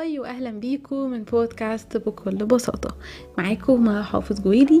هاي واهلا بيكم من بودكاست بكل بساطه معاكم مع حافظ جويلي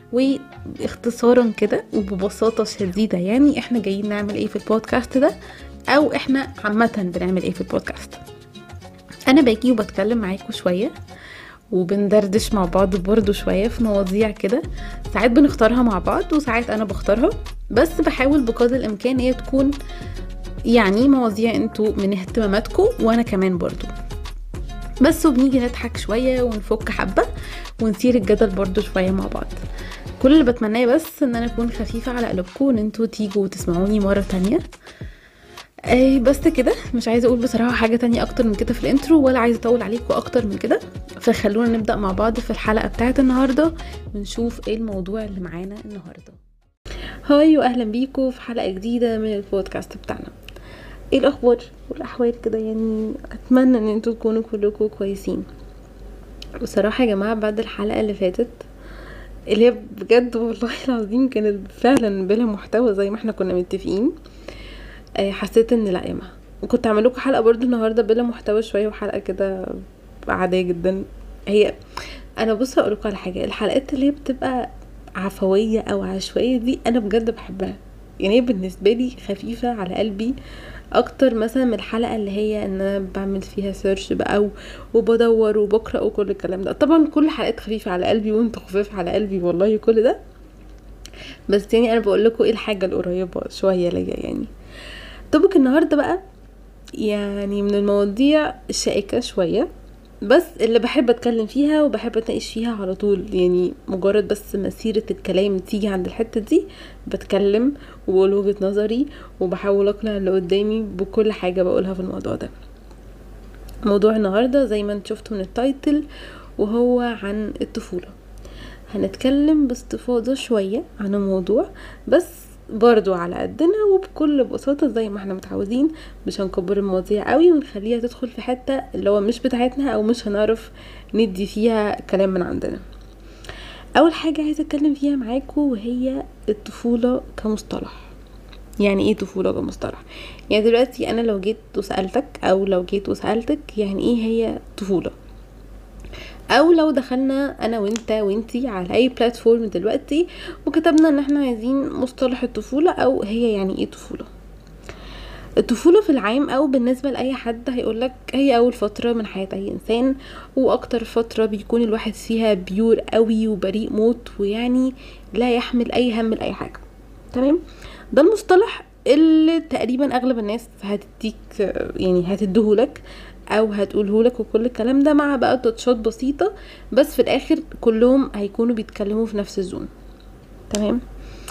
واختصارا كده وببساطه شديده يعني احنا جايين نعمل ايه في البودكاست ده او احنا عامه بنعمل ايه في البودكاست انا باجي وبتكلم معاكم شويه وبندردش مع بعض برضو شوية في مواضيع كده ساعات بنختارها مع بعض وساعات أنا بختارها بس بحاول بقدر الإمكان هي تكون يعني مواضيع انتوا من اهتماماتكم وأنا كمان برضو بس وبنيجي نضحك شوية ونفك حبة ونثير الجدل برضو شوية مع بعض كل اللي بتمناه بس ان انا اكون خفيفة على قلوبكم وان انتوا تيجوا وتسمعوني مرة تانية اي بس كده مش عايزه اقول بصراحه حاجه تانية اكتر من كده في الانترو ولا عايزه اطول عليكم اكتر من كده فخلونا نبدا مع بعض في الحلقه بتاعه النهارده ونشوف ايه الموضوع اللي معانا النهارده هاي واهلا بيكم في حلقه جديده من البودكاست بتاعنا ايه الاخبار والاحوال كده يعني اتمنى ان انتوا تكونوا كلكم كويسين بصراحه يا جماعه بعد الحلقه اللي فاتت اللي هي بجد والله العظيم كانت فعلا بلا محتوى زي ما احنا كنا متفقين آه، حسيت ان لا يا جماعه وكنت اعمل لكم حلقه برضو النهارده بلا محتوى شويه وحلقه كده عاديه جدا هي انا بص اقول لكم على حاجه الحلقات اللي هي بتبقى عفويه او عشوائيه دي انا بجد بحبها يعني هي بالنسبه لي خفيفه على قلبي اكتر مثلا من الحلقه اللي هي ان انا بعمل فيها سيرش بقى و- وبدور وبقرا وكل الكلام ده طبعا كل حلقات خفيفه على قلبي وانتوا خفاف على قلبي والله كل ده بس يعني انا بقول لكم ايه الحاجه القريبه شويه ليا يعني توبك النهارده بقى يعني من المواضيع الشائكة شوية بس اللي بحب اتكلم فيها وبحب اتناقش فيها على طول يعني مجرد بس مسيرة الكلام تيجي عند الحتة دي بتكلم وبقول وجهة نظري وبحاول اقنع اللي قدامي بكل حاجة بقولها في الموضوع ده موضوع النهاردة زي ما انت شفتوا من التايتل وهو عن الطفولة هنتكلم باستفاضة شوية عن الموضوع بس برضو على قدنا وبكل بساطة زي ما احنا متعودين مش هنكبر المواضيع قوي ونخليها تدخل في حتة اللي هو مش بتاعتنا او مش هنعرف ندي فيها كلام من عندنا اول حاجة عايزة اتكلم فيها معاكم وهي الطفولة كمصطلح يعني ايه طفولة كمصطلح يعني دلوقتي انا لو جيت وسألتك او لو جيت وسألتك يعني ايه هي طفولة او لو دخلنا انا وانت وانتي على اي بلاتفورم دلوقتي وكتبنا ان احنا عايزين مصطلح الطفولة او هي يعني ايه طفولة الطفولة في العام او بالنسبة لأي حد هيقولك هي اول فترة من حياة اي انسان واكتر فترة بيكون الواحد فيها بيور قوي وبريء موت ويعني لا يحمل اي هم لاي حاجة تمام ده المصطلح اللي تقريبا اغلب الناس هتديك يعني هتديهولك او هتقولهولك وكل الكلام ده مع بقى تاتشات بسيطة بس في الاخر كلهم هيكونوا بيتكلموا في نفس الزون تمام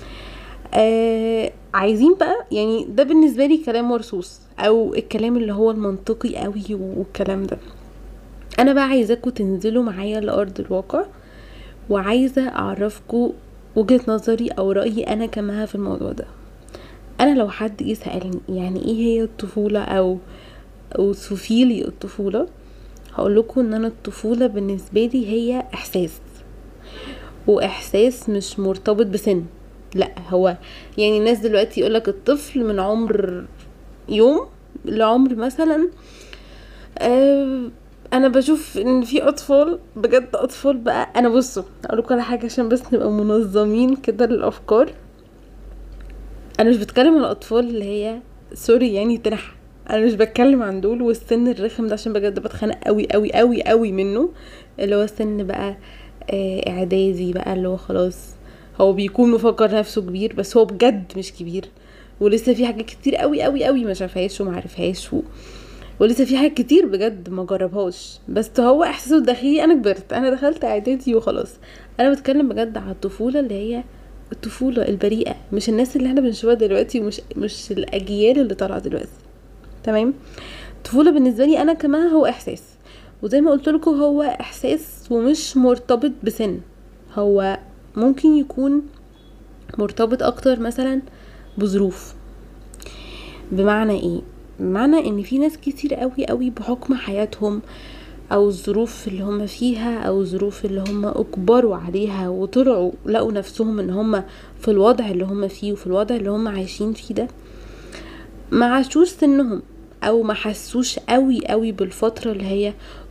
آه عايزين بقى يعني ده بالنسبة لي كلام مرصوص او الكلام اللي هو المنطقي قوي والكلام ده انا بقى عايزاكم تنزلوا معايا لارض الواقع وعايزة اعرفكم وجهة نظري او رأيي انا كمها في الموضوع ده انا لو حد جه سألني يعني ايه هي الطفولة او اوصفي لي الطفولة هقول لكم ان انا الطفولة بالنسبة لي هي احساس واحساس مش مرتبط بسن لا هو يعني الناس دلوقتي يقولك الطفل من عمر يوم لعمر مثلا آه انا بشوف ان في اطفال بجد اطفال بقى انا بصوا اقول لكم على حاجه عشان بس نبقى منظمين كده للافكار انا مش بتكلم على الاطفال اللي هي سوري يعني تنح انا مش بتكلم عن دول والسن الرخم ده عشان بجد بتخانق قوي قوي قوي قوي منه اللي هو سن بقى آه، اعدادي بقى اللي هو خلاص هو بيكون مفكر نفسه كبير بس هو بجد مش كبير ولسه في حاجات كتير قوي قوي قوي ما شافهاش وما عرفهاش و... ولسه في حاجات كتير بجد ما جربهاش بس هو احساسه الداخلي انا كبرت انا دخلت اعدادي وخلاص انا بتكلم بجد على الطفوله اللي هي الطفوله البريئه مش الناس اللي احنا بنشوفها دلوقتي ومش مش الاجيال اللي طالعه دلوقتي تمام الطفوله بالنسبه لي انا كمان هو احساس وزي ما قلت لكم هو احساس ومش مرتبط بسن هو ممكن يكون مرتبط اكتر مثلا بظروف بمعنى ايه بمعنى ان في ناس كتير قوي قوي بحكم حياتهم او الظروف اللي هم فيها او الظروف اللي هم اجبروا عليها وطلعوا لقوا نفسهم ان هم في الوضع اللي هم فيه وفي الوضع اللي هم عايشين فيه ده ما عاشوش سنهم او ما حسوش قوي قوي بالفتره اللي هي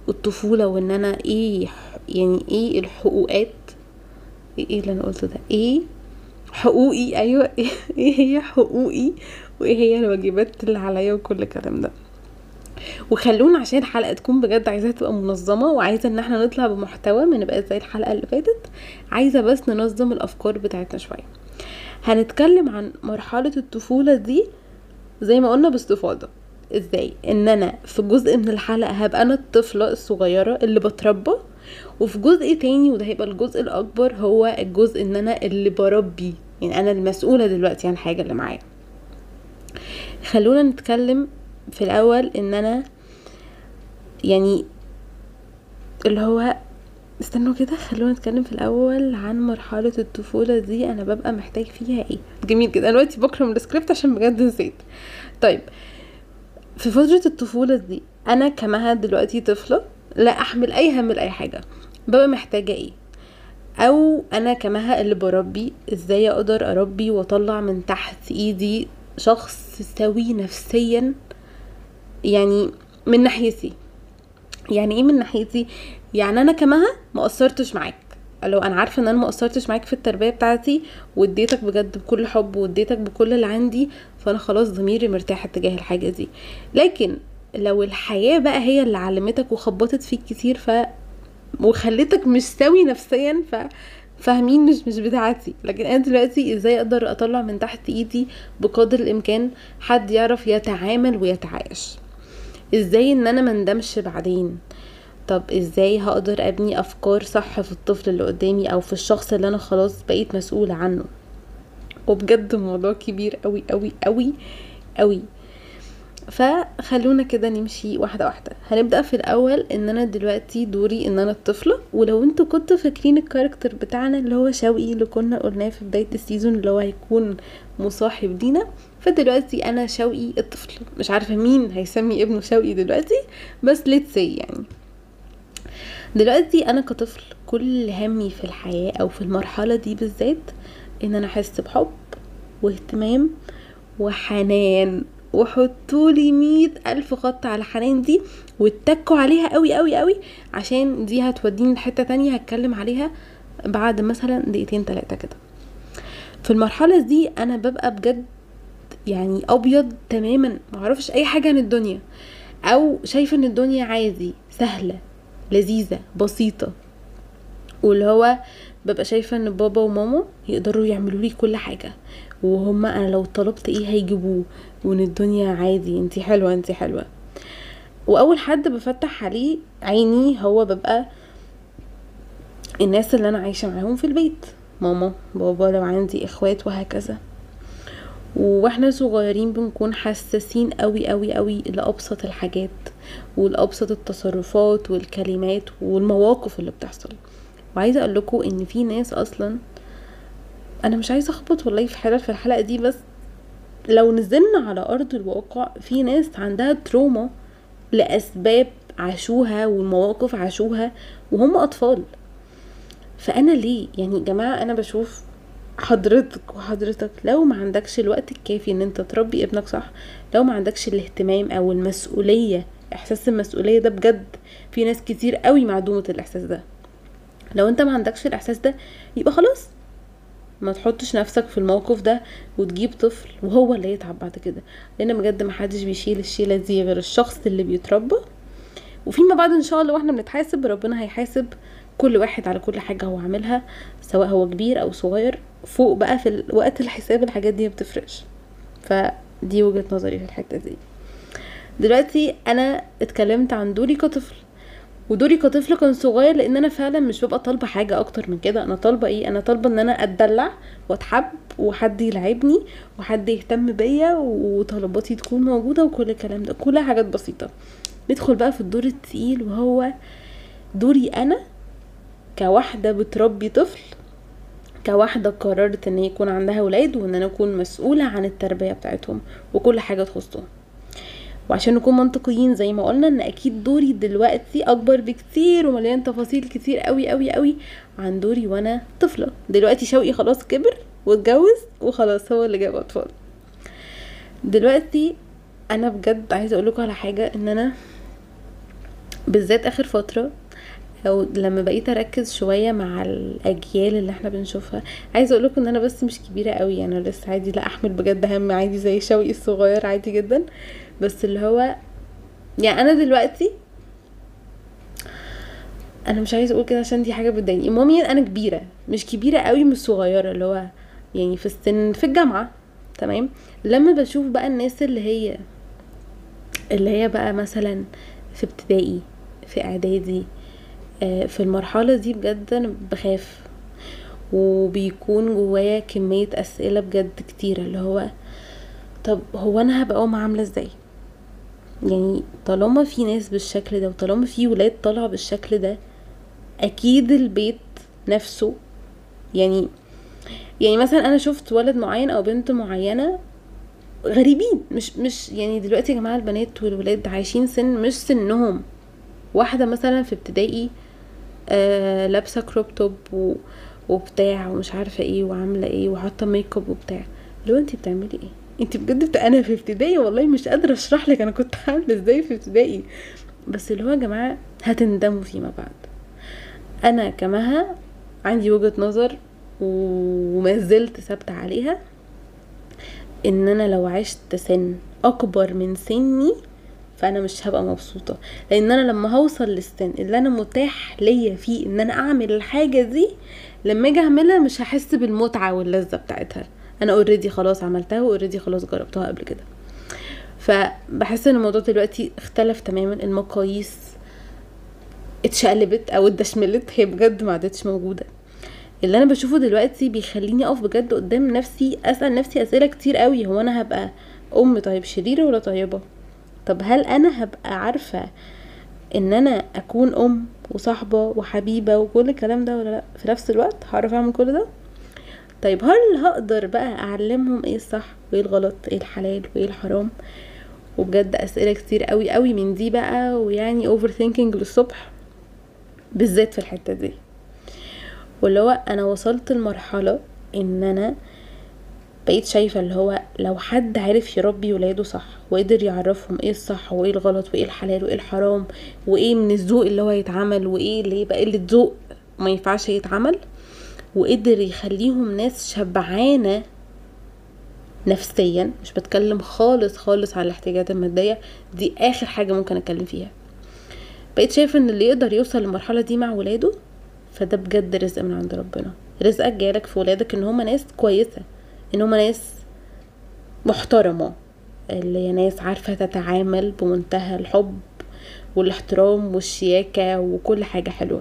الطفولة وان انا ايه يعني ايه الحقوقات ايه اللي انا قلته ده ايه حقوقي ايوه ايه هي حقوقي وايه هي الواجبات اللي عليا وكل الكلام ده وخلونا عشان الحلقه تكون بجد عايزاها تبقى منظمه وعايزه ان احنا نطلع بمحتوى ما نبقى زي الحلقه اللي فاتت عايزه بس ننظم الافكار بتاعتنا شويه هنتكلم عن مرحله الطفوله دي زي ما قلنا باستفاضه ازاي ان انا في جزء من الحلقه هبقى انا الطفله الصغيره اللي بتربى وفي جزء تاني وده هيبقى الجزء الاكبر هو الجزء ان انا اللي بربي يعني انا المسؤوله دلوقتي عن الحاجه اللي معايا خلونا نتكلم في الاول ان انا يعني اللي هو استنوا كده خلونا نتكلم في الاول عن مرحله الطفوله دي انا ببقى محتاج فيها ايه جميل جدا انا دلوقتي بكره من السكريبت عشان بجد نسيت طيب في فتره الطفوله دي انا كمها دلوقتي طفله لا احمل اي هم لاي حاجه ببقى محتاجه ايه او انا كمها اللي بربي ازاي اقدر اربي واطلع من تحت ايدي شخص سوي نفسيا يعني من ناحيتي يعني ايه من ناحيتي يعني انا كمها ما قصرتش معاك لو انا عارفه ان انا ما قصرتش معاك في التربيه بتاعتي واديتك بجد بكل حب واديتك بكل اللي عندي فانا خلاص ضميري مرتاح اتجاه الحاجه دي لكن لو الحياه بقى هي اللي علمتك وخبطت فيك كتير ف وخلتك مش سوي نفسيا ف فاهمين مش مش بتاعتي لكن انا دلوقتي ازاي اقدر اطلع من تحت ايدي بقدر الامكان حد يعرف يتعامل ويتعايش ازاي ان انا مندمش بعدين طب ازاي هقدر ابني افكار صح في الطفل اللي قدامي او في الشخص اللي انا خلاص بقيت مسؤولة عنه وبجد موضوع كبير قوي قوي قوي قوي فخلونا كده نمشي واحدة واحدة هنبدأ في الأول إن أنا دلوقتي دوري إن أنا الطفلة ولو انتوا كنتوا فاكرين الكاركتر بتاعنا اللي هو شوقي اللي كنا قلناه في بداية السيزون اللي هو هيكون مصاحب لينا فدلوقتي أنا شوقي الطفل مش عارفة مين هيسمي ابنه شوقي دلوقتي بس let's say يعني دلوقتي أنا كطفل كل همي في الحياة أو في المرحلة دي بالذات إن أنا أحس بحب واهتمام وحنان وحطولي مية ألف خط على حنان دي واتكوا عليها قوي قوي قوي عشان دي هتوديني لحتة تانية هتكلم عليها بعد مثلا دقيقتين تلاتة كده في المرحلة دي أنا ببقى بجد يعني أبيض تماما معرفش أي حاجة عن الدنيا أو شايفة إن الدنيا عادي سهلة لذيذة بسيطة واللي هو ببقى شايفة ان بابا وماما يقدروا يعملوا لي كل حاجة وهما انا لو طلبت ايه هيجيبوه وان الدنيا عادي انتي حلوة انتي حلوة واول حد بفتح عليه عيني هو ببقى الناس اللي انا عايشة معاهم في البيت ماما بابا لو عندي اخوات وهكذا واحنا صغيرين بنكون حساسين قوي قوي قوي لابسط الحاجات ولابسط التصرفات والكلمات والمواقف اللي بتحصل وعايزه اقول لكم ان في ناس اصلا انا مش عايزه اخبط والله في حلال في الحلقه دي بس لو نزلنا على ارض الواقع في ناس عندها تروما لاسباب عاشوها والمواقف عاشوها وهم اطفال فانا ليه يعني جماعه انا بشوف حضرتك وحضرتك لو ما عندكش الوقت الكافي ان انت تربي ابنك صح لو ما عندكش الاهتمام او المسؤوليه احساس المسؤوليه ده بجد في ناس كتير قوي معدومه الاحساس ده لو انت ما عندكش الاحساس ده يبقى خلاص ما تحطش نفسك في الموقف ده وتجيب طفل وهو اللي يتعب بعد كده لان بجد ما حدش بيشيل الشيله دي غير الشخص اللي بيتربى وفيما بعد ان شاء الله واحنا بنتحاسب ربنا هيحاسب كل واحد على كل حاجه هو عاملها سواء هو كبير او صغير فوق بقى في وقت الحساب الحاجات دي ما بتفرقش فدي وجهه نظري في الحته دي دلوقتي انا اتكلمت عن دوري كطفل ودوري كطفل كان صغير لان انا فعلا مش ببقى طالبه حاجه اكتر من كده انا طالبه ايه انا طالبه ان انا اتدلع واتحب وحد يلعبني وحد يهتم بيا وطلباتي تكون موجوده وكل الكلام ده كلها حاجات بسيطه ندخل بقى في الدور التقيل وهو دوري انا كواحده بتربي طفل كواحدة قررت ان يكون عندها ولاد وان انا اكون مسؤولة عن التربية بتاعتهم وكل حاجة تخصهم وعشان نكون منطقيين زي ما قلنا ان اكيد دوري دلوقتي اكبر بكتير ومليان تفاصيل كتير قوي قوي قوي عن دوري وانا طفلة دلوقتي شوقي خلاص كبر واتجوز وخلاص هو اللي جاب اطفال دلوقتي انا بجد عايزه اقول لكم على حاجه ان انا بالذات اخر فتره او لما بقيت اركز شويه مع الاجيال اللي احنا بنشوفها عايزه اقول لكم ان انا بس مش كبيره قوي يعني انا لسه عادي لا احمل بجد هم عادي زي شوقي الصغير عادي جدا بس اللي هو يعني انا دلوقتي انا مش عايزه اقول كده عشان دي حاجه بتضايقني المهم يعني انا كبيره مش كبيره قوي مش صغيره اللي هو يعني في السن في الجامعه تمام لما بشوف بقى الناس اللي هي اللي هي بقى مثلا في ابتدائي في اعدادي آه، في المرحله دي بجد انا بخاف وبيكون جوايا كميه اسئله بجد كتيره اللي هو طب هو انا هبقى ام عامله ازاي يعني طالما في ناس بالشكل ده وطالما في ولاد طالعه بالشكل ده اكيد البيت نفسه يعني يعني مثلا انا شفت ولد معين او بنت معينه غريبين مش مش يعني دلوقتي يا جماعه البنات والولاد عايشين سن مش سنهم واحده مثلا في ابتدائي آه لابسه كروب توب و... وبتاع ومش عارفه ايه وعامله ايه وحاطه ميك اب وبتاع لو انت بتعملي ايه انت بجد بت... انا في ابتدائي والله مش قادره اشرح لك انا كنت عامله ازاي في ابتدائي بس اللي هو يا جماعه هتندموا فيما بعد انا كمها عندي وجهه نظر وما زلت ثابته عليها ان انا لو عشت سن اكبر من سني فانا مش هبقى مبسوطه لان انا لما هوصل للسن اللي انا متاح ليا فيه ان انا اعمل الحاجه دي لما اجي اعملها مش هحس بالمتعه واللذه بتاعتها انا اوريدي خلاص عملتها واوريدي خلاص جربتها قبل كده فبحس ان الموضوع دلوقتي اختلف تماما المقاييس اتشقلبت او اتدشملت هي بجد ما عادتش موجوده اللي انا بشوفه دلوقتي بيخليني اقف بجد قدام نفسي اسال نفسي اسئله كتير قوي هو انا هبقى ام طيب شريره ولا طيبه طب هل انا هبقى عارفه ان انا اكون ام وصاحبه وحبيبه وكل الكلام ده ولا لا في نفس الوقت هعرف اعمل كل ده طيب هل هقدر بقى اعلمهم ايه الصح وايه الغلط ايه الحلال وايه الحرام وبجد اسئله كتير قوي قوي من دي بقى ويعني اوفر ثينكينج للصبح بالذات في الحته دي واللي هو انا وصلت لمرحله ان انا بقيت شايفة اللي هو لو حد عرف يربي ولاده صح وقدر يعرفهم ايه الصح وايه الغلط وايه الحلال وايه الحرام وايه من الذوق اللي هو يتعمل وايه اللي يبقى قلة ذوق ما ينفعش يتعمل وقدر يخليهم ناس شبعانة نفسيا مش بتكلم خالص خالص على الاحتياجات المادية دي اخر حاجة ممكن اتكلم فيها بقيت شايفة ان اللي يقدر يوصل للمرحلة دي مع ولاده فده بجد رزق من عند ربنا رزقك جالك في ولادك ان هما ناس كويسة ان هما ناس محترمة اللي هي ناس عارفة تتعامل بمنتهى الحب والاحترام والشياكة وكل حاجة حلوة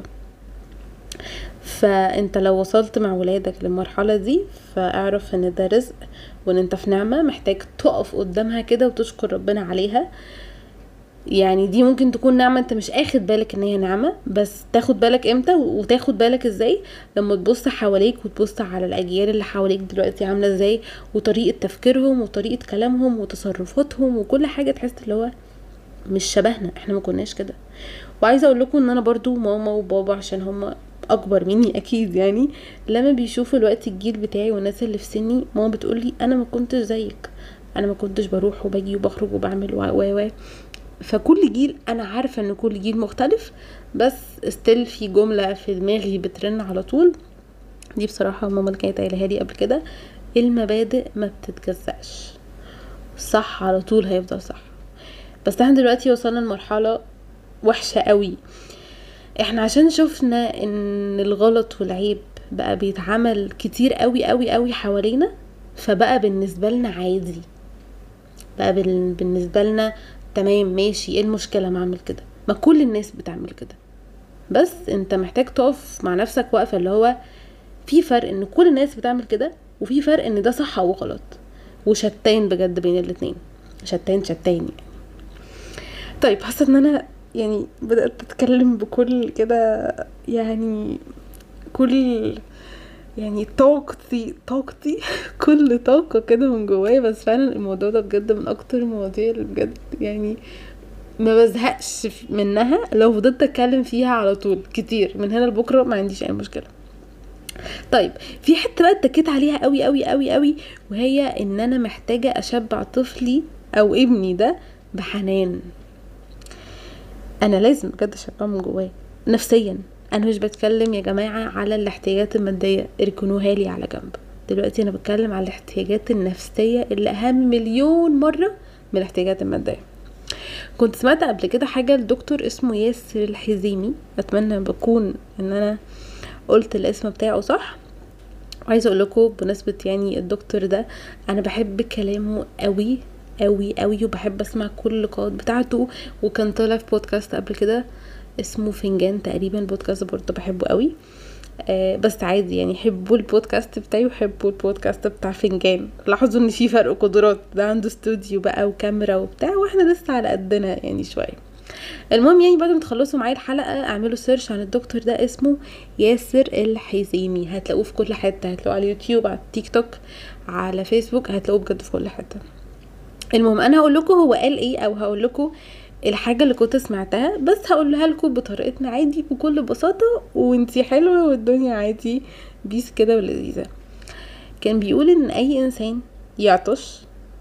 فانت لو وصلت مع ولادك للمرحلة دي فاعرف ان ده رزق وان انت في نعمة محتاج تقف قدامها كده وتشكر ربنا عليها يعني دي ممكن تكون نعمة انت مش اخد بالك ان هي نعمة بس تاخد بالك امتى وتاخد بالك ازاي لما تبص حواليك وتبص على الاجيال اللي حواليك دلوقتي عاملة ازاي وطريقة تفكيرهم وطريقة كلامهم وتصرفاتهم وكل حاجة تحس اللي هو مش شبهنا احنا ما كناش كده وعايزة اقول لكم ان انا برضو ماما وبابا عشان هما اكبر مني اكيد يعني لما بيشوفوا الوقت الجيل بتاعي والناس اللي في سني ماما بتقولي انا ما كنتش زيك انا ما كنتش بروح وباجي وبخرج وبعمل و و فكل جيل انا عارفه ان كل جيل مختلف بس استيل في جمله في دماغي بترن على طول دي بصراحه ماما اللي كانت قايلها لي قبل كده المبادئ ما بتتجزأش صح على طول هيفضل صح بس احنا دلوقتي وصلنا لمرحله وحشه قوي احنا عشان شفنا ان الغلط والعيب بقى بيتعمل كتير قوي قوي قوي حوالينا فبقى بالنسبه لنا عادي بقى بالنسبه لنا تمام ماشي ايه المشكله ما اعمل كده ما كل الناس بتعمل كده بس انت محتاج تقف مع نفسك واقفه اللي هو في فرق ان كل الناس بتعمل كده وفي فرق ان ده صح او غلط وشتان بجد بين الاتنين شتان شتان يعني طيب حاسه ان انا يعني بدات اتكلم بكل كده يعني كل يعني طاقتي طاقتي كل طاقة كده من جوايا بس فعلا الموضوع ده بجد من اكتر المواضيع اللي بجد يعني ما بزهقش منها لو فضلت اتكلم فيها على طول كتير من هنا لبكره ما عنديش اي مشكله طيب في حته بقى اتكيت عليها قوي قوي قوي قوي وهي ان انا محتاجه اشبع طفلي او ابني ده بحنان انا لازم بجد اشبعه من جوايا نفسيا انا مش بتكلم يا جماعه على الاحتياجات الماديه اركنوها لي على جنب دلوقتي انا بتكلم على الاحتياجات النفسيه اللي اهم مليون مره من الاحتياجات الماديه كنت سمعت قبل كده حاجه لدكتور اسمه ياسر الحزيمي اتمنى بكون ان انا قلت الاسم بتاعه صح وعايزه اقول لكم بمناسبه يعني الدكتور ده انا بحب كلامه قوي قوي قوي وبحب اسمع كل اللقاءات بتاعته وكان طلع في بودكاست قبل كده اسمه فنجان تقريبا بودكاست برضه بحبه قوي آه بس عادي يعني حبوا البودكاست بتاعي وحبوا البودكاست بتاع فنجان لاحظوا ان في فرق قدرات ده عنده استوديو بقى وكاميرا وبتاع واحنا لسه على قدنا يعني شويه المهم يعني بعد ما تخلصوا معايا الحلقه اعملوا سيرش عن الدكتور ده اسمه ياسر الحزيمي هتلاقوه في كل حته هتلاقوه على اليوتيوب على التيك توك على فيسبوك هتلاقوه بجد في كل حته المهم انا هقول لكم هو قال ايه او هقول لكم الحاجة اللي كنت سمعتها بس هقولها لكم بطريقتنا عادي بكل بساطة وانتي حلوة والدنيا عادي بيس كده ولذيذة كان بيقول ان اي انسان يعطش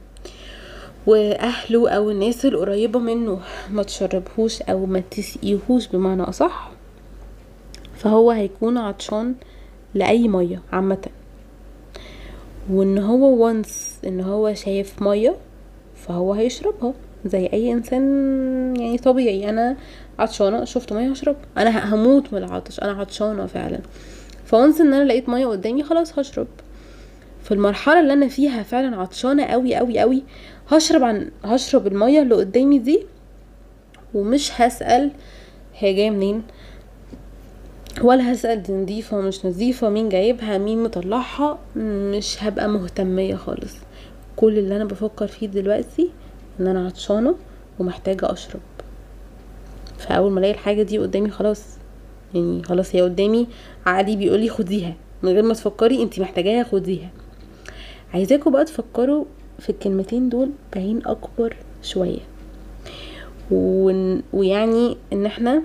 واهله او الناس القريبة منه ما تشربهوش او ما تسقيهوش بمعنى اصح فهو هيكون عطشان لاي مية عامة وان هو وانس ان هو شايف مية فهو هيشربها زي اي انسان يعني طبيعي انا عطشانه شفت ميه هشرب انا هموت من العطش انا عطشانه فعلا فونس ان انا لقيت ميه قدامي خلاص هشرب في المرحله اللي انا فيها فعلا عطشانه قوي قوي قوي هشرب عن هشرب الميه اللي قدامي دي ومش هسال هي جايه منين ولا هسأل دي نضيفة مش نظيفة مين جايبها مين مطلعها مش هبقى مهتمية خالص كل اللي انا بفكر فيه دلوقتي ان انا عطشانه ومحتاجه اشرب فاول ما الاقي الحاجه دي قدامي خلاص يعني خلاص هي قدامي عقلي بيقولي خديها من غير ما تفكري انت محتاجاها خديها عايزاكم بقى تفكروا في الكلمتين دول بعين اكبر شويه ون... ويعني ان احنا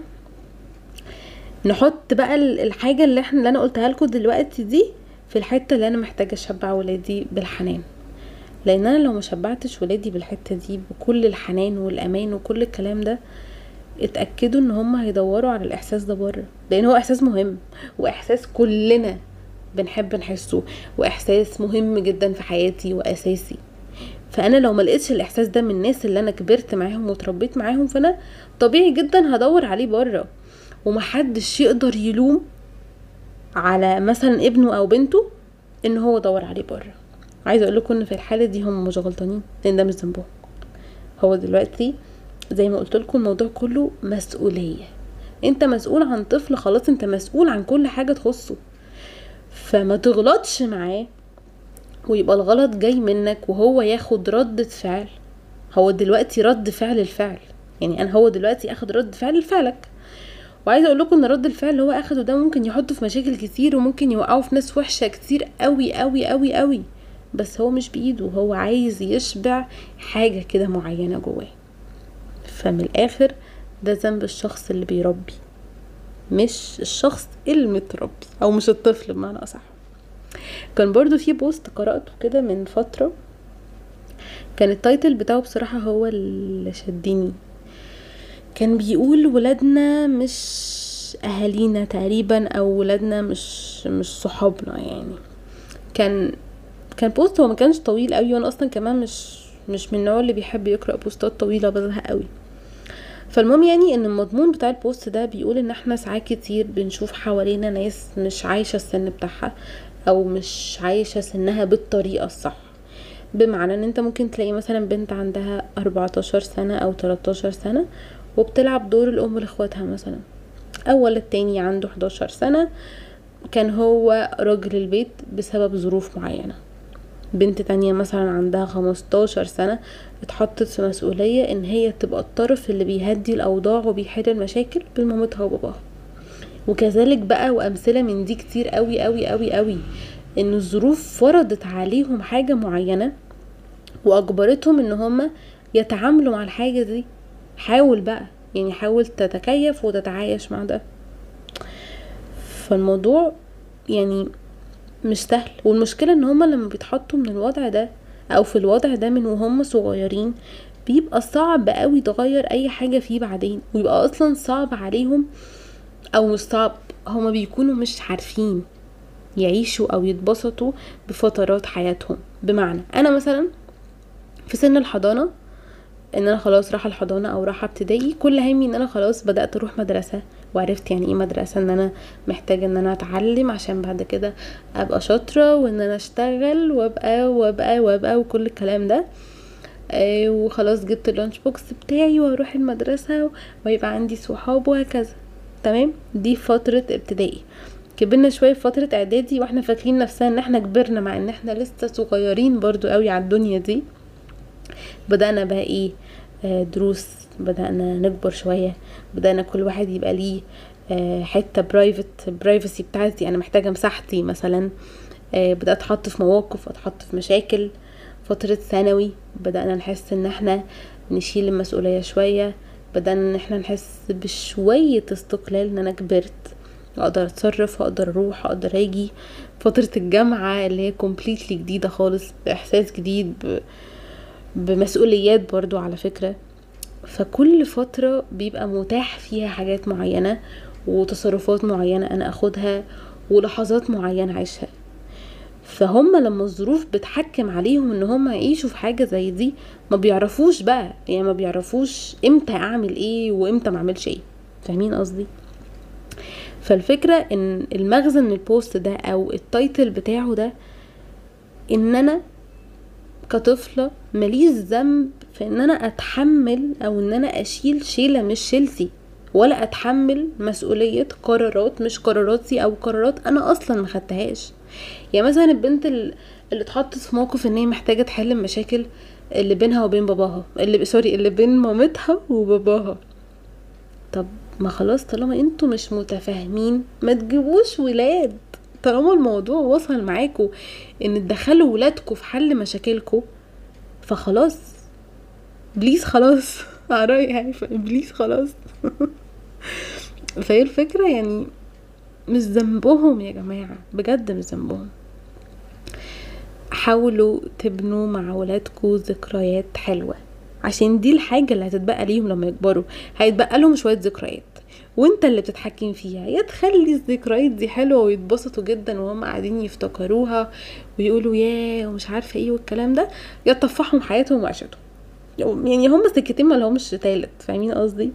نحط بقى الحاجه اللي احنا اللي انا قلتها لكم دلوقتي دي في الحته اللي انا محتاجه اشبع ولادي بالحنان لان انا لو ما شبعتش ولادي بالحته دي بكل الحنان والامان وكل الكلام ده اتاكدوا ان هم هيدوروا على الاحساس ده بره لان هو احساس مهم واحساس كلنا بنحب نحسه واحساس مهم جدا في حياتي واساسي فانا لو ما لقيتش الاحساس ده من الناس اللي انا كبرت معاهم وتربيت معاهم فانا طبيعي جدا هدور عليه بره ومحدش يقدر يلوم على مثلا ابنه او بنته ان هو دور عليه بره عايزه اقول لكم ان في الحاله دي هم مش غلطانين لان ده مش ذنبهم هو دلوقتي زي ما قلت لكم الموضوع كله مسؤوليه انت مسؤول عن طفل خلاص انت مسؤول عن كل حاجه تخصه فما تغلطش معاه ويبقى الغلط جاي منك وهو ياخد ردة فعل هو دلوقتي رد فعل الفعل يعني انا هو دلوقتي اخد رد فعل لفعلك وعايزه اقول لكم ان رد الفعل اللي هو اخده ده ممكن يحطه في مشاكل كتير وممكن يوقعه في ناس وحشه كتير قوي قوي قوي قوي بس هو مش بايده هو عايز يشبع حاجة كده معينة جواه فمن الاخر ده ذنب الشخص اللي بيربي مش الشخص المتربي او مش الطفل بمعنى اصح كان برضو في بوست قرأته كده من فترة كان التايتل بتاعه بصراحة هو اللي شدني كان بيقول ولادنا مش اهالينا تقريبا او ولادنا مش مش صحابنا يعني كان كان بوست هو ما كانش طويل قوي وانا اصلا كمان مش مش من النوع اللي بيحب يقرا بوستات طويله بزهق قوي فالمهم يعني ان المضمون بتاع البوست ده بيقول ان احنا ساعات كتير بنشوف حوالينا ناس مش عايشه السن بتاعها او مش عايشه سنها بالطريقه الصح بمعنى ان انت ممكن تلاقي مثلا بنت عندها 14 سنه او 13 سنه وبتلعب دور الام لاخواتها مثلا او ولد تاني عنده 11 سنه كان هو راجل البيت بسبب ظروف معينه بنت تانية مثلا عندها خمستاشر سنة اتحطت في مسؤولية ان هي تبقى الطرف اللي بيهدي الاوضاع وبيحل المشاكل بين مامتها وباباها وكذلك بقى وامثلة من دي كتير قوي قوي قوي قوي ان الظروف فرضت عليهم حاجة معينة واجبرتهم ان هما يتعاملوا مع الحاجة دي حاول بقى يعني حاول تتكيف وتتعايش مع ده فالموضوع يعني مش سهل والمشكله ان هما لما بيتحطوا من الوضع ده او في الوضع ده من وهم صغيرين بيبقى صعب قوي تغير اي حاجة فيه بعدين ويبقى اصلا صعب عليهم او مش صعب هما بيكونوا مش عارفين يعيشوا او يتبسطوا بفترات حياتهم بمعنى انا مثلا في سن الحضانة ان انا خلاص رايحه الحضانه او رايحه ابتدائي كل همي ان انا خلاص بدات اروح مدرسه وعرفت يعني ايه مدرسه ان انا محتاجه ان انا اتعلم عشان بعد كده ابقى شاطره وان انا اشتغل وابقى وابقى وابقى وكل الكلام ده آه وخلاص جبت اللانش بوكس بتاعي واروح المدرسه ويبقى عندي صحاب وهكذا تمام دي فتره ابتدائي كبرنا شويه في فتره اعدادي واحنا فاكرين نفسنا ان احنا كبرنا مع ان احنا لسه صغيرين برضو قوي على الدنيا دي بدأنا بقى ايه آه دروس بدأنا نكبر شوية بدأنا كل واحد يبقى ليه آه حتة برايفت برايفسي بتاعتي انا محتاجة مساحتي مثلا آه بدأت اتحط في مواقف اتحط في مشاكل فترة ثانوي بدأنا نحس ان احنا نشيل المسؤولية شوية بدأنا ان احنا نحس بشوية استقلال ان انا كبرت اقدر اتصرف اقدر اروح اقدر اجي فترة الجامعة اللي هي كومبليتلي جديدة خالص باحساس جديد ب... بمسؤوليات برضو على فكرة فكل فترة بيبقى متاح فيها حاجات معينة وتصرفات معينة انا اخدها ولحظات معينة عيشها فهم لما الظروف بتحكم عليهم ان هم يعيشوا في حاجة زي دي ما بيعرفوش بقى يعني ما بيعرفوش امتى اعمل ايه وامتى ما اعملش ايه فاهمين قصدي فالفكرة ان المغزى من البوست ده او التايتل بتاعه ده ان انا كطفلة ماليش ذنب في ان انا اتحمل او ان انا اشيل شيلة مش شيلتي ولا اتحمل مسؤولية قرارات مش قراراتي او قرارات انا اصلا ما خدتهاش يعني مثلا البنت اللي اتحطت في موقف ان هي محتاجة تحل المشاكل اللي بينها وبين باباها اللي سوري اللي بين مامتها وباباها طب ما خلاص طالما انتوا مش متفاهمين ما تجيبوش ولاد طالما الموضوع وصل معاكوا ان تدخلوا ولادكوا في حل مشاكلكوا فخلاص بليز خلاص رأيي هايفة بليز خلاص فهي الفكرة يعني مش ذنبهم يا جماعة بجد مش ذنبهم حاولوا تبنوا مع ولادكوا ذكريات حلوة عشان دي الحاجة اللي هتتبقى ليهم لما يكبروا هيتبقى لهم شوية ذكريات وانت اللي بتتحكم فيها يا تخلي الذكريات دي حلوه ويتبسطوا جدا وهم قاعدين يفتكروها ويقولوا ياه ومش عارفه ايه والكلام ده يا تطفحهم حياتهم وعيشتهم يعني هم سكتين ما لهمش تالت فاهمين قصدي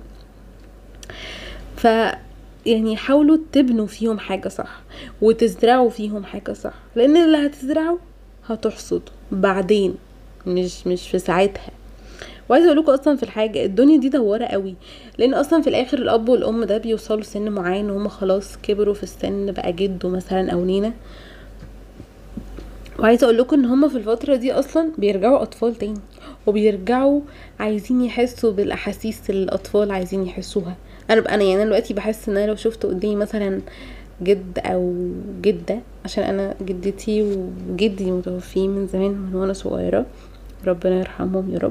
ف يعني حاولوا تبنوا فيهم حاجه صح وتزرعوا فيهم حاجه صح لان اللي هتزرعه هتحصده بعدين مش مش في ساعتها وعايزه اقول لكم اصلا في الحاجه الدنيا دي دواره قوي لان اصلا في الاخر الاب والام ده بيوصلوا سن معين وهم خلاص كبروا في السن بقى جده مثلا او نينا وعايزه اقول لكم ان هم في الفتره دي اصلا بيرجعوا اطفال تاني وبيرجعوا عايزين يحسوا بالاحاسيس اللي الاطفال عايزين يحسوها انا بقى انا يعني انا دلوقتي بحس ان انا لو شفت قدامي مثلا جد او جده عشان انا جدتي وجدي متوفين من زمان من وانا صغيره ربنا يرحمهم يا رب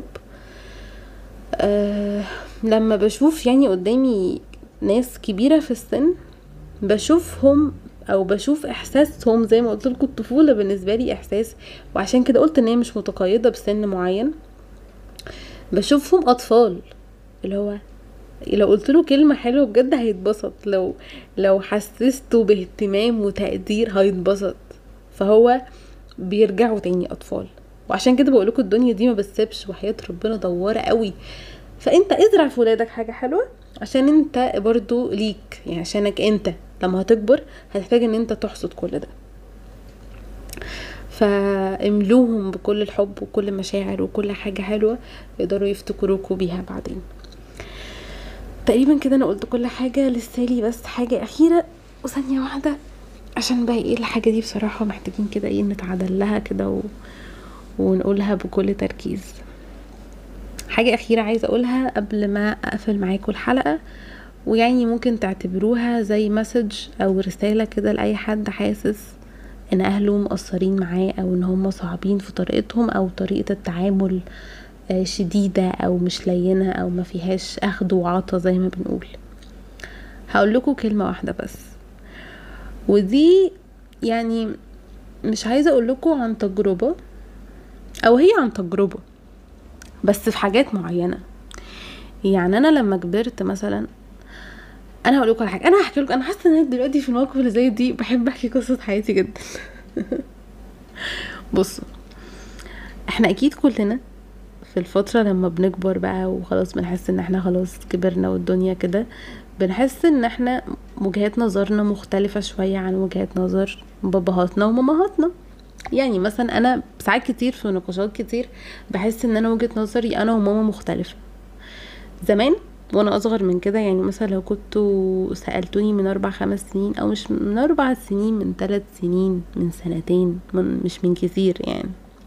أه لما بشوف يعني قدامي ناس كبيرة في السن بشوفهم او بشوف احساسهم زي ما قلت لكم الطفولة بالنسبة لي احساس وعشان كده قلت ان هي مش متقيدة بسن معين بشوفهم اطفال اللي هو لو قلت له كلمة حلوة بجد هيتبسط لو لو حسسته باهتمام وتقدير هيتبسط فهو بيرجعوا تاني اطفال وعشان كده بقول لكم الدنيا دي ما بتسيبش وحياة ربنا دوارة قوي فانت ازرع في ولادك حاجة حلوة عشان انت برضو ليك يعني عشانك انت لما هتكبر هتحتاج ان انت تحصد كل ده فاملوهم بكل الحب وكل مشاعر وكل حاجة حلوة يقدروا يفتكروكوا بيها بعدين تقريبا كده انا قلت كل حاجة لسالي بس حاجة اخيرة وثانية واحدة عشان بقى ايه الحاجة دي بصراحة محتاجين كده ايه نتعدل لها كده و... ونقولها بكل تركيز حاجة أخيرة عايزة أقولها قبل ما أقفل معاكم الحلقة ويعني ممكن تعتبروها زي مسج أو رسالة كده لأي حد حاسس إن أهله مقصرين معاه أو إن هم صعبين في طريقتهم أو طريقة التعامل شديدة أو مش لينة أو ما فيهاش أخد وعطا زي ما بنقول هقول لكم كلمة واحدة بس ودي يعني مش عايزة أقول لكم عن تجربة او هي عن تجربه بس في حاجات معينه يعني انا لما كبرت مثلا انا هقول لكم على حاجه انا هحكي لكم انا حاسه ان أنا دلوقتي في المواقف اللي زي دي بحب احكي قصه حياتي جدا بصوا احنا اكيد كلنا في الفترة لما بنكبر بقى وخلاص بنحس ان احنا خلاص كبرنا والدنيا كده بنحس ان احنا وجهات نظرنا مختلفة شوية عن وجهات نظر باباهاتنا ومامهاتنا يعني مثلا انا ساعات كتير في نقاشات كتير بحس ان انا وجهة نظري انا وماما مختلفة زمان وانا اصغر من كده يعني مثلا لو كنتوا سألتوني من اربع خمس سنين او مش من اربع سنين من ثلاث سنين من سنتين من مش من كتير يعني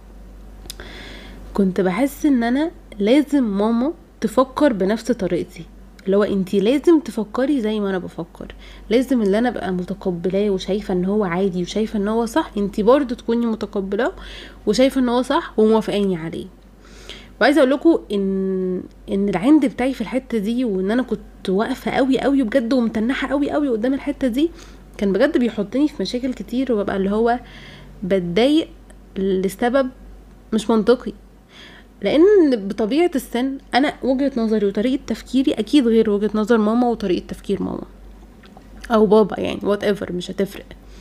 كنت بحس ان انا لازم ماما تفكر بنفس طريقتي اللي هو انتي لازم تفكري زي ما انا بفكر لازم اللي انا ابقى متقبلاه وشايفه ان هو عادي وشايفه ان هو صح انتي برضو تكوني متقبلاه وشايفه ان هو صح وموافقاني عليه وعايزه اقول لكم ان ان العند بتاعي في الحته دي وان انا كنت واقفه قوي قوي بجد ومتنحه قوي قوي قدام الحته دي كان بجد بيحطني في مشاكل كتير وببقى اللي هو بتضايق لسبب مش منطقي لان بطبيعه السن انا وجهه نظري وطريقه تفكيري اكيد غير وجهه نظر ماما وطريقه تفكير ماما او بابا يعني وات ايفر مش هتفرق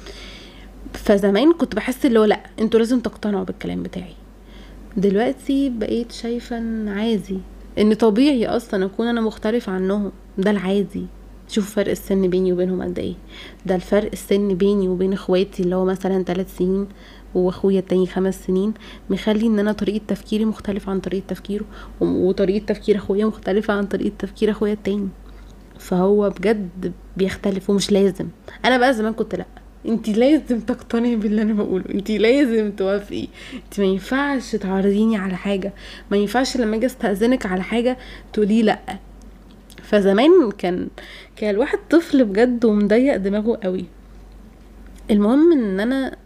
فزمان كنت بحس اللي هو لا انتوا لازم تقتنعوا بالكلام بتاعي دلوقتي بقيت شايفه ان عادي ان طبيعي اصلا اكون انا مختلف عنهم ده العادي شوف فرق السن بيني وبينهم قد ايه ده الفرق السن بيني وبين اخواتي اللي هو مثلا ثلاث سنين واخويا التاني خمس سنين مخلي ان انا طريقه تفكيري مختلفه عن طريقه تفكيره وطريقه تفكير اخويا مختلفه عن طريقه تفكير اخويا التاني فهو بجد بيختلف ومش لازم انا بقى زمان كنت لا انت لازم تقتنعي باللي انا بقوله انت لازم توافقي انت ما ينفعش تعرضيني على حاجه ما ينفعش لما اجي استاذنك على حاجه تقولي لا فزمان كان كان الواحد طفل بجد ومضيق دماغه قوي المهم ان انا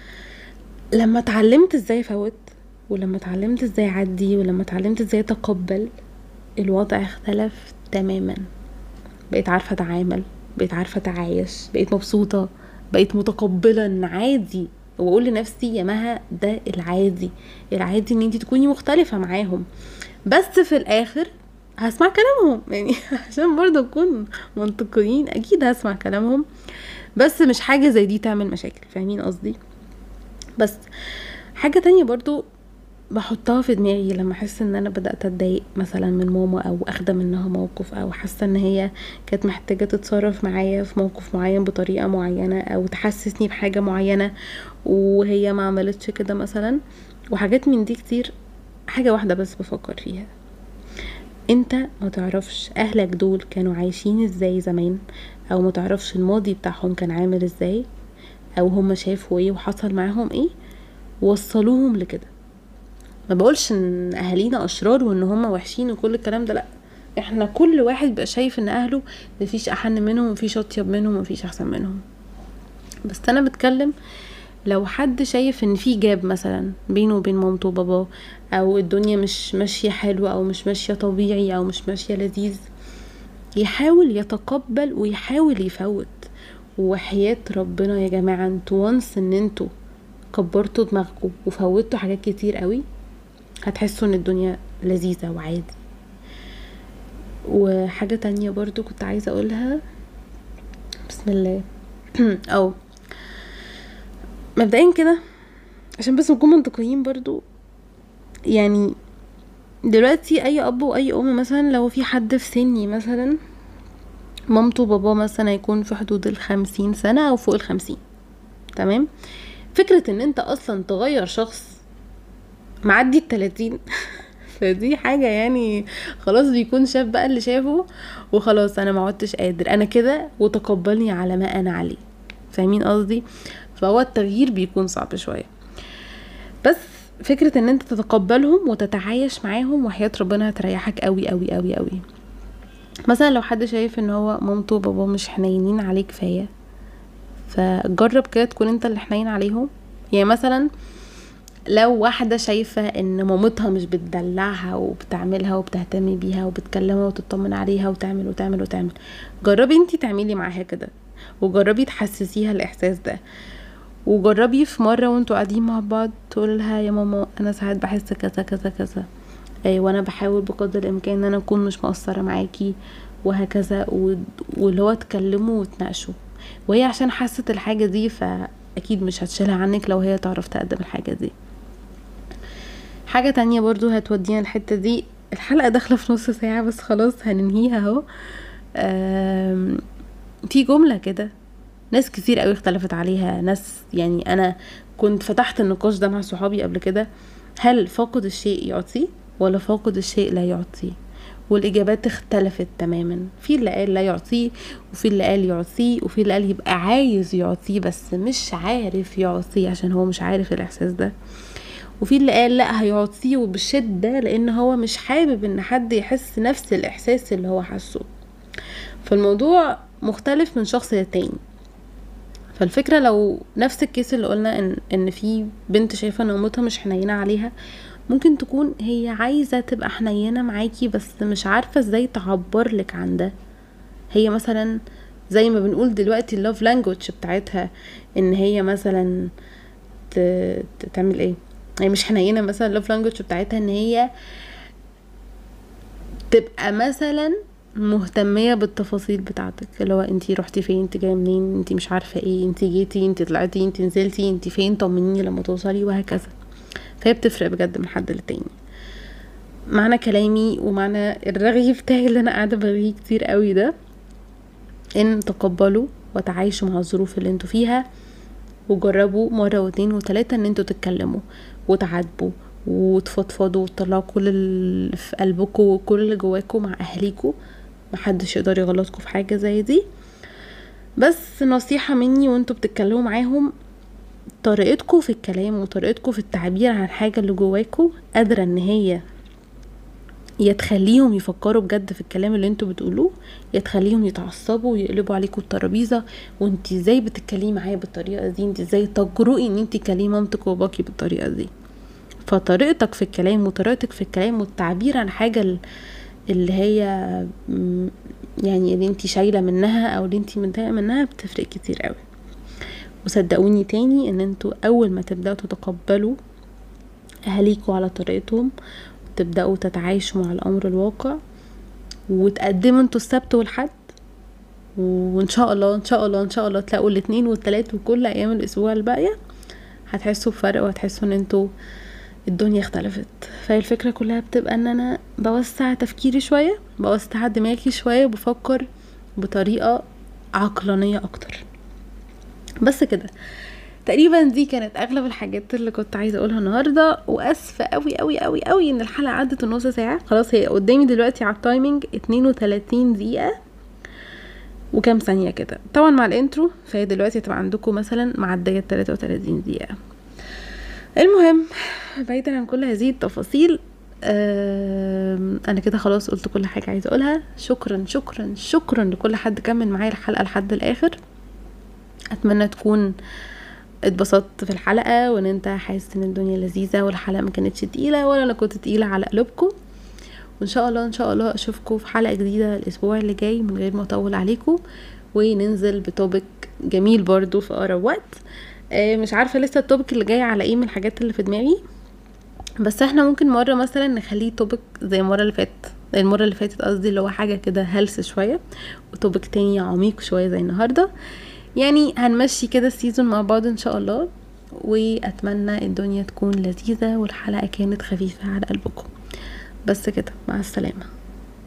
لما اتعلمت ازاي افوت ولما اتعلمت ازاي اعدي ولما اتعلمت ازاي اتقبل الوضع اختلف تماما بقيت عارفه اتعامل بقيت عارفه اتعايش بقيت مبسوطه بقيت متقبله ان عادي واقول لنفسي يا مها ده العادي العادي ان انت تكوني مختلفه معاهم بس في الاخر هسمع كلامهم يعني عشان برضه اكون منطقيين اكيد هسمع كلامهم بس مش حاجه زي دي تعمل مشاكل فاهمين قصدي بس حاجة تانية برضو بحطها في دماغي لما احس ان انا بدات اتضايق مثلا من ماما او اخده منها موقف او حاسه ان هي كانت محتاجه تتصرف معايا في موقف معين بطريقه معينه او تحسسني بحاجه معينه وهي ما عملتش كده مثلا وحاجات من دي كتير حاجه واحده بس بفكر فيها انت ما تعرفش اهلك دول كانوا عايشين ازاي زمان او ما تعرفش الماضي بتاعهم كان عامل ازاي او هم شافوا ايه وحصل معاهم ايه وصلوهم لكده ما بقولش ان اهالينا اشرار وان هم وحشين وكل الكلام ده لا احنا كل واحد بقى شايف ان اهله مفيش احن منهم مفيش اطيب منهم مفيش احسن منهم بس انا بتكلم لو حد شايف ان في جاب مثلا بينه وبين مامته وباباه او الدنيا مش ماشيه حلوه او مش ماشيه طبيعي او مش ماشيه لذيذ يحاول يتقبل ويحاول يفوت وحياة ربنا يا جماعة انتوا وانس ان انتوا كبرتوا دماغكم وفوتوا حاجات كتير قوي هتحسوا ان الدنيا لذيذة وعادي وحاجة تانية برضو كنت عايزة اقولها بسم الله او مبدئيا كده عشان بس نكون منطقيين برضو يعني دلوقتي اي اب واي ام مثلا لو في حد في سني مثلا مامته وباباه مثلا يكون في حدود الخمسين سنة او فوق الخمسين تمام فكرة ان انت اصلا تغير شخص معدي التلاتين فدي حاجة يعني خلاص بيكون شاف بقى اللي شافه وخلاص انا ما عدتش قادر انا كده وتقبلني على ما انا عليه فاهمين قصدي فهو التغيير بيكون صعب شوية بس فكرة ان انت تتقبلهم وتتعايش معاهم وحياة ربنا هتريحك قوي قوي قوي قوي مثلا لو حد شايف ان هو مامته وباباه مش حنينين عليه كفايه فجرب كده تكون انت اللي حنين عليهم يعني مثلا لو واحده شايفه ان مامتها مش بتدلعها وبتعملها وبتهتم بيها وبتكلمها وتطمن عليها وتعمل وتعمل وتعمل جربي انتي تعملي معاها كده وجربي تحسسيها الاحساس ده وجربي في مره وانتوا قاعدين مع بعض تقول لها يا ماما انا ساعات بحس كذا كذا كذا آه، وانا بحاول بقدر الامكان ان انا اكون مش مقصره معاكي وهكذا و- واللي هو تكلموا وتناقشوا وهي عشان حست الحاجه دي فاكيد مش هتشيلها عنك لو هي تعرف تقدم الحاجه دي حاجة تانية برضو هتودينا الحتة دي الحلقة داخلة في نص ساعة بس خلاص هننهيها اهو آم، في جملة كده ناس كتير قوي اختلفت عليها ناس يعني انا كنت فتحت النقاش ده مع صحابي قبل كده هل فاقد الشيء يعطي ولا فاقد الشيء لا يعطي والاجابات اختلفت تماما في اللي قال لا يعطيه وفي اللي قال يعطيه وفي اللي قال يبقى عايز يعطيه بس مش عارف يعطيه عشان هو مش عارف الاحساس ده وفي اللي قال لا هيعطيه وبشدة لان هو مش حابب ان حد يحس نفس الاحساس اللي هو حاسه فالموضوع مختلف من شخص للتاني فالفكرة لو نفس الكيس اللي قلنا ان ان في بنت شايفة ان مامتها مش حنينة عليها ممكن تكون هي عايزة تبقى حنينة معاكي بس مش عارفة ازاي تعبر لك عن ده هي مثلا زي ما بنقول دلوقتي اللوف لانجوج بتاعتها ان هي مثلا ت... ت- تعمل ايه هي مش حنينه مثلا اللوف لانجوج بتاعتها ان هي تبقى مثلا مهتمية بالتفاصيل بتاعتك اللي هو انتي رحتي فين انتي جايه منين انتي مش عارفه ايه انتي جيتي انتي طلعتي انتي نزلتي انتي فين طمنيني لما توصلي وهكذا فهي بتفرق بجد من حد للتاني معنى كلامي ومعنى الرغي بتاعي اللي انا قاعده برغيه كتير قوي ده ان تقبلوا وتعايشوا مع الظروف اللي انتوا فيها وجربوا مرة واتنين وتلاتة ان انتوا تتكلموا وتعاتبوا وتفضفضوا وتطلعوا كل اللي في قلبكم وكل اللي جواكم مع اهليكم محدش يقدر يغلطكم في حاجة زي دي بس نصيحة مني وانتوا بتتكلموا معاهم طريقتكم في الكلام وطريقتكم في التعبير عن الحاجة اللي جواكم قادرة ان هي يا تخليهم يفكروا بجد في الكلام اللي انتوا بتقولوه يا تخليهم يتعصبوا ويقلبوا عليكم الترابيزه وانت ازاي بتتكلمي معايا بالطريقه دي انت ازاي تجرؤي ان انت تكلمي مامتك وباباكي بالطريقه دي فطريقتك في الكلام وطريقتك في الكلام والتعبير عن حاجه ال- اللي هي م- يعني اللي انت شايله منها او اللي انت متضايقه منها بتفرق كتير قوي وصدقوني تاني ان انتوا اول ما تبداوا تتقبلوا اهاليكوا على طريقتهم تبداوا تتعايشوا مع الامر الواقع وتقدموا انتوا السبت والحد وان شاء الله ان شاء الله ان شاء الله تلاقوا الاثنين والتلات وكل ايام الاسبوع الباقيه هتحسوا بفرق وهتحسوا ان انتوا الدنيا اختلفت فهي الفكره كلها بتبقى ان انا بوسع تفكيري شويه بوسع دماغي شويه وبفكر بطريقه عقلانيه اكتر بس كده تقريبا دي كانت اغلب الحاجات اللي كنت عايزه اقولها النهارده واسفه قوي قوي قوي قوي ان الحلقه عدت النص ساعه خلاص هي قدامي دلوقتي على التايمنج 32 دقيقه وكام ثانيه كده طبعا مع الانترو فهي دلوقتي هتبقى عندكم مثلا معديه 33 دقيقه المهم بعيدا عن كل هذه التفاصيل آم، انا كده خلاص قلت كل حاجه عايزه اقولها شكرا شكرا شكرا لكل حد كمل معايا الحلقه لحد الاخر اتمنى تكون اتبسطت في الحلقه وان انت حاسس ان الدنيا لذيذه والحلقه ما كانتش تقيله ولا انا كنت تقيله على قلوبكم وان شاء الله ان شاء الله اشوفكم في حلقه جديده الاسبوع اللي جاي من غير ما اطول عليكم وننزل بتوبك جميل برضو في اقرب وقت آه، مش عارفه لسه التوبك اللي جاي على ايه من الحاجات اللي في دماغي بس احنا ممكن مره مثلا نخليه توبك زي المره اللي فاتت المره اللي فاتت قصدي اللي هو حاجه كده هلس شويه وتوبك تاني عميق شويه زي النهارده يعني هنمشي كده السيزون مع بعض ان شاء الله واتمنى الدنيا تكون لذيذه والحلقه كانت خفيفه على قلبكم بس كده مع السلامه